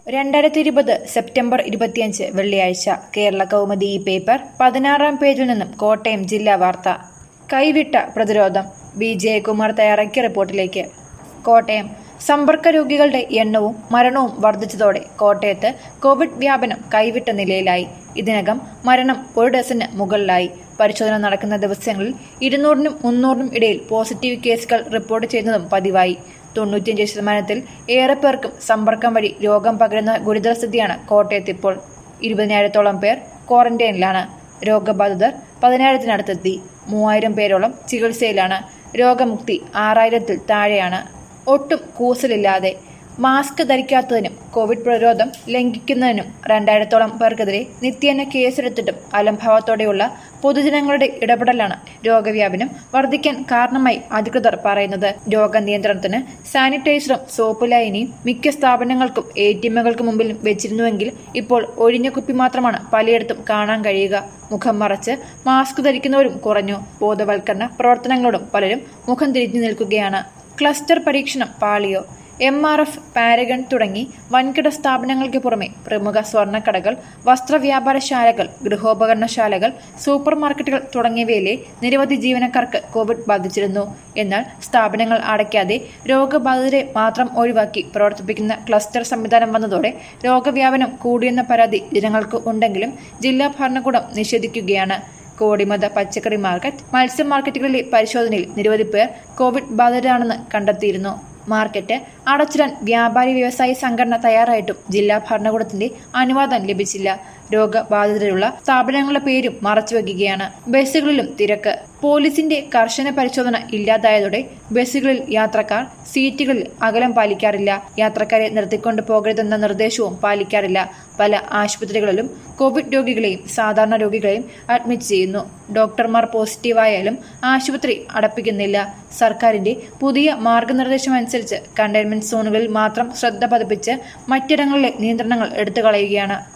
രണ്ടായിരത്തി ഇരുപത് സെപ്റ്റംബർ ഇരുപത്തിയഞ്ച് വെള്ളിയാഴ്ച കേരള കൗമുദി ഈ പേപ്പർ പതിനാറാം പേജിൽ നിന്നും കോട്ടയം ജില്ലാ വാർത്ത കൈവിട്ട പ്രതിരോധം ബി ജയകുമാർ തയ്യാറാക്കിയ റിപ്പോർട്ടിലേക്ക് കോട്ടയം സമ്പർക്ക രോഗികളുടെ എണ്ണവും മരണവും വർദ്ധിച്ചതോടെ കോട്ടയത്ത് കോവിഡ് വ്യാപനം കൈവിട്ട നിലയിലായി ഇതിനകം മരണം ഒരു ഡസന് മുകളിലായി പരിശോധന നടക്കുന്ന ദിവസങ്ങളിൽ ഇരുന്നൂറിനും മുന്നൂറിനും ഇടയിൽ പോസിറ്റീവ് കേസുകൾ റിപ്പോർട്ട് ചെയ്യുന്നതും പതിവായി തൊണ്ണൂറ്റിയഞ്ച് ശതമാനത്തിൽ ഏറെ പേർക്കും സമ്പർക്കം വഴി രോഗം പകരുന്ന ഗുരുതര സ്ഥിതിയാണ് കോട്ടയത്ത് ഇപ്പോൾ ഇരുപതിനായിരത്തോളം പേർ ക്വാറന്റൈനിലാണ് രോഗബാധിതർ പതിനായിരത്തിനടുത്തെത്തി മൂവായിരം പേരോളം ചികിത്സയിലാണ് രോഗമുക്തി ആറായിരത്തിൽ താഴെയാണ് ഒട്ടും കൂസലില്ലാതെ മാസ്ക് ധരിക്കാത്തതിനും കോവിഡ് പ്രതിരോധം ലംഘിക്കുന്നതിനും രണ്ടായിരത്തോളം പേർക്കെതിരെ നിത്യേന കേസെടുത്തിട്ടും അലംഭാവത്തോടെയുള്ള പൊതുജനങ്ങളുടെ ഇടപെടലാണ് രോഗവ്യാപനം വർദ്ധിക്കാൻ കാരണമായി അധികൃതർ പറയുന്നത് രോഗനിയന്ത്രണത്തിന് സാനിറ്റൈസറും സോപ്പ് ലൈനിയും മിക്ക സ്ഥാപനങ്ങൾക്കും എ ടി എമ്മുകൾക്ക് മുമ്പിൽ വെച്ചിരുന്നുവെങ്കിൽ ഇപ്പോൾ ഒഴിഞ്ഞ കുപ്പി മാത്രമാണ് പലയിടത്തും കാണാൻ കഴിയുക മുഖം മറച്ച് മാസ്ക് ധരിക്കുന്നവരും കുറഞ്ഞു ബോധവൽക്കരണ പ്രവർത്തനങ്ങളോടും പലരും മുഖം തിരിഞ്ഞു നിൽക്കുകയാണ് ക്ലസ്റ്റർ പരീക്ഷണം പാളിയോ എം ആർ എഫ് പാരഗൺ തുടങ്ങി വൻകിട സ്ഥാപനങ്ങൾക്ക് പുറമെ പ്രമുഖ സ്വർണ്ണക്കടകൾ വസ്ത്രവ്യാപാരശാലകൾ ഗൃഹോപകരണശാലകൾ സൂപ്പർ മാർക്കറ്റുകൾ തുടങ്ങിയവയിലെ നിരവധി ജീവനക്കാർക്ക് കോവിഡ് ബാധിച്ചിരുന്നു എന്നാൽ സ്ഥാപനങ്ങൾ അടയ്ക്കാതെ രോഗബാധിതരെ മാത്രം ഒഴിവാക്കി പ്രവർത്തിപ്പിക്കുന്ന ക്ലസ്റ്റർ സംവിധാനം വന്നതോടെ രോഗവ്യാപനം കൂടിയെന്ന പരാതി ജനങ്ങൾക്ക് ഉണ്ടെങ്കിലും ജില്ലാ ഭരണകൂടം നിഷേധിക്കുകയാണ് കോടിമത പച്ചക്കറി മാർക്കറ്റ് മത്സ്യ മാർക്കറ്റുകളിലെ പരിശോധനയിൽ നിരവധി പേർ കോവിഡ് ബാധിതരാണെന്ന് കണ്ടെത്തിയിരുന്നു മാർക്കറ്റ് അടച്ചിടാൻ വ്യാപാരി വ്യവസായി സംഘടന തയ്യാറായിട്ടും ജില്ലാ ഭരണകൂടത്തിന്റെ അനുവാദം ലഭിച്ചില്ല രോഗബാധിതരുള്ള സ്ഥാപനങ്ങളുടെ പേരും മറച്ചുവെക്കുകയാണ് ബസ്സുകളിലും തിരക്ക് പോലീസിന്റെ കർശന പരിശോധന ഇല്ലാതായതോടെ ബസ്സുകളിൽ യാത്രക്കാർ സീറ്റുകളിൽ അകലം പാലിക്കാറില്ല യാത്രക്കാരെ നിർത്തിക്കൊണ്ട് പോകരുതെന്ന നിർദ്ദേശവും പാലിക്കാറില്ല പല ആശുപത്രികളിലും കോവിഡ് രോഗികളെയും സാധാരണ രോഗികളെയും അഡ്മിറ്റ് ചെയ്യുന്നു ഡോക്ടർമാർ പോസിറ്റീവായാലും ആശുപത്രി അടപ്പിക്കുന്നില്ല സർക്കാരിന്റെ പുതിയ മാർഗനിർദ്ദേശം അനുസരിച്ച് കണ്ടെയ്ൻമെന്റ് സോണുകളിൽ മാത്രം ശ്രദ്ധ പതിപ്പിച്ച് മറ്റിടങ്ങളിലെ നിയന്ത്രണങ്ങൾ എടുത്തു കളയുകയാണ്